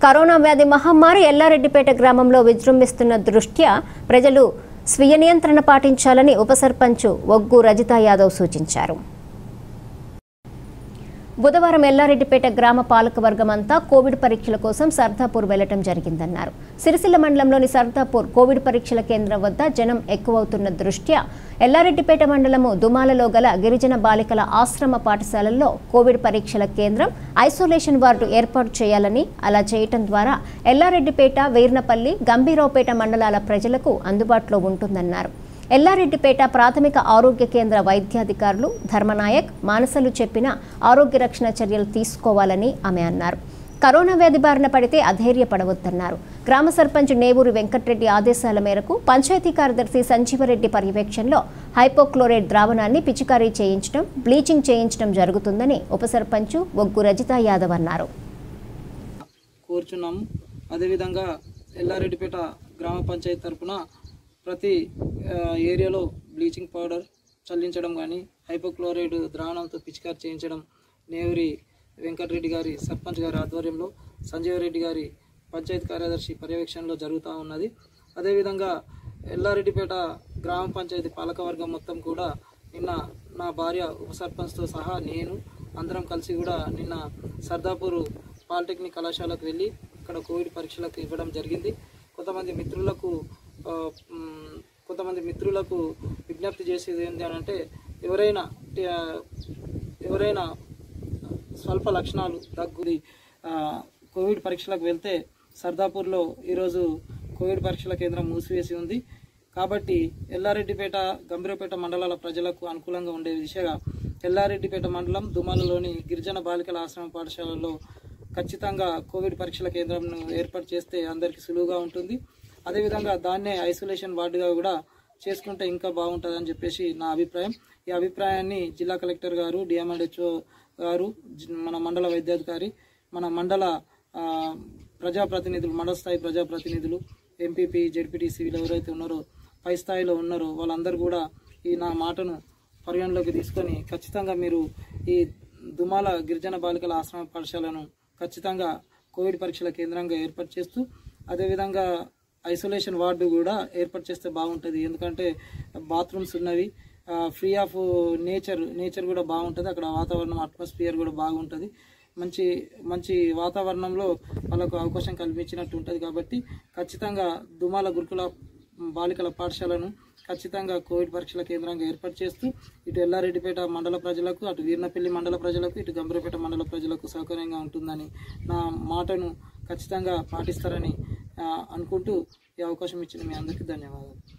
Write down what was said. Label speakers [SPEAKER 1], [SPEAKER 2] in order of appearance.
[SPEAKER 1] corona వ్యాధి మహమ్మారి ఎల్లారెడ్డిపేట గ్రామంలో విజృంభిస్తున్న దృష్ట్యా ప్రజలు స్వీయ నియంత్రణ పాటించాలని ఉప సర్పంచ్ ఒగ్గు రజితా యాదవ్ సూచించారు బుధవారం ఎల్లారెడ్డిపేట గ్రామ పాలకవర్గం అంతా కోవిడ్ పరీక్షల కోసం సర్దాపూర్ వెళ్లటం జరిగిందన్నారు సిరిసిల్ల మండలంలోని సర్దాపూర్ కోవిడ్ పరీక్షల కేంద్రం వద్ద జనం ఎక్కువవుతున్న దృష్ట్యా ఎల్లారెడ్డిపేట మండలము దుమాలలో గల గిరిజన బాలికల ఆశ్రమ పాఠశాలల్లో కోవిడ్ పరీక్షల కేంద్రం ఐసోలేషన్ వార్డు ఏర్పాటు చేయాలని అలా చేయటం ద్వారా ఎల్లారెడ్డిపేట వీర్నపల్లి గంభీరావుపేట మండలాల ప్రజలకు అందుబాటులో ఉంటుందన్నారు ఎల్లారెడ్డిపేట ప్రాథమిక ఆరోగ్య కేంద్ర వైద్యాధికారులు ధర్మనాయక్ మానసలు చెప్పిన ఆరోగ్య రక్షణ చర్యలు తీసుకోవాలని ఆమె అన్నారు కరోనా వ్యాధి బారిన పడితే అధైర్యపడవద్దన్నారు గ్రామ సర్పంచ్ నేవూరి వెంకట్రెడ్డి ఆదేశాల మేరకు పంచాయతీ కార్యదర్శి సంజీవరెడ్డి పర్యవేక్షణలో హైపోక్లోరైడ్ ద్రావణాన్ని పిచికారీ చేయించడం బ్లీచింగ్ చేయించడం జరుగుతుందని ఉప సర్పంచ్ ఒగ్గు రజితా యాదవ్ అన్నారు
[SPEAKER 2] కోరుచున్నాము అదేవిధంగా ఎల్లారెడ్డిపేట గ్రామ పంచాయతీ తరపున ప్రతి ఆ, ఏరియాలో బ్లీచింగ్ పౌడర్ చల్లించడం కానీ హైపోక్లోరైడ్ ద్రావణంతో పిచికారి చేయించడం నేవరి వెంకటరెడ్డి గారి సర్పంచ్ గారి ఆధ్వర్యంలో సంజీవ రెడ్డి గారి పంచాయతీ కార్యదర్శి పర్యవేక్షణలో జరుగుతూ ఉన్నది అదేవిధంగా ఎల్లారెడ్డిపేట గ్రామ పంచాయతీ పాలకవర్గం మొత్తం కూడా నిన్న నా భార్య ఉప సర్పంచ్తో సహా నేను అందరం కలిసి కూడా నిన్న సర్దాపూర్ పాలిటెక్నిక్ కళాశాలకు వెళ్ళి ఇక్కడ కోవిడ్ పరీక్షలకు ఇవ్వడం జరిగింది కొంతమంది మిత్రులకు ఆ, మ్, కొంతమంది మిత్రులకు విజ్ఞప్తి చేసేది ఏంటి అని అంటే ఎవరైనా ఆ, ఎవరైనా స్వల్ప లక్షణాలు దగ్గుది ఆ, కోవిడ్ పరీక్షలకు వెళ్తే సర్దాపూర్లో ఈరోజు కోవిడ్ పరీక్షల కేంద్రం మూసివేసి ఉంది కాబట్టి ఎల్లారెడ్డిపేట గంభీరపేట మండలాల ప్రజలకు అనుకూలంగా ఉండే దిశగా ఎల్లారెడ్డిపేట మండలం దుమాలలోని గిరిజన బాలికల ఆశ్రమ పాఠశాలలో ఖచ్చితంగా కోవిడ్ పరీక్షల కేంద్రంను ఏర్పాటు చేస్తే అందరికీ సులువుగా ఉంటుంది అదేవిధంగా దాన్నే ఐసోలేషన్ వార్డుగా కూడా చేసుకుంటే ఇంకా బాగుంటుంది అని చెప్పేసి నా అభిప్రాయం ఈ అభిప్రాయాన్ని జిల్లా కలెక్టర్ గారు డిఎంఎడ్హెచ్ఓ గారు జి- మన మండల వైద్యాధికారి మన మండల ఆ, ప్రజాప్రతినిధులు మండల స్థాయి ప్రజాప్రతినిధులు ఎంపీపీ జెడ్పీటీసీ వీళ్ళు ఎవరైతే ఉన్నారో పై స్థాయిలో ఉన్నారో వాళ్ళందరూ కూడా ఈ నా మాటను పరిగణలోకి తీసుకొని ఖచ్చితంగా మీరు ఈ దుమాల గిరిజన బాలికల ఆశ్రమ పాఠశాలను ఖచ్చితంగా కోవిడ్ పరీక్షల కేంద్రంగా ఏర్పాటు చేస్తూ అదేవిధంగా ఐసోలేషన్ వార్డు కూడా ఏర్పాటు చేస్తే బాగుంటుంది ఎందుకంటే బాత్రూమ్స్ ఉన్నవి ఫ్రీ ఆఫ్ నేచర్ నేచర్ కూడా బాగుంటుంది అక్కడ వాతావరణం అట్మాస్ఫియర్ కూడా బాగుంటుంది మంచి మంచి వాతావరణంలో వాళ్ళకు అవకాశం కల్పించినట్టు ఉంటుంది కాబట్టి ఖచ్చితంగా దుమాల గురుకుల బాలికల పాఠశాలను ఖచ్చితంగా కోవిడ్ పరీక్షల కేంద్రంగా ఏర్పాటు చేస్తూ ఇటు ఎల్లారెడ్డిపేట మండల ప్రజలకు అటు వీర్నపల్లి మండల ప్రజలకు ఇటు గంభీరపేట మండల ప్రజలకు సౌకర్యంగా ఉంటుందని నా మాటను ఖచ్చితంగా పాటిస్తారని ఆ, అనుకుంటూ ఈ అవకాశం ఇచ్చిన మీ అందరికీ ధన్యవాదాలు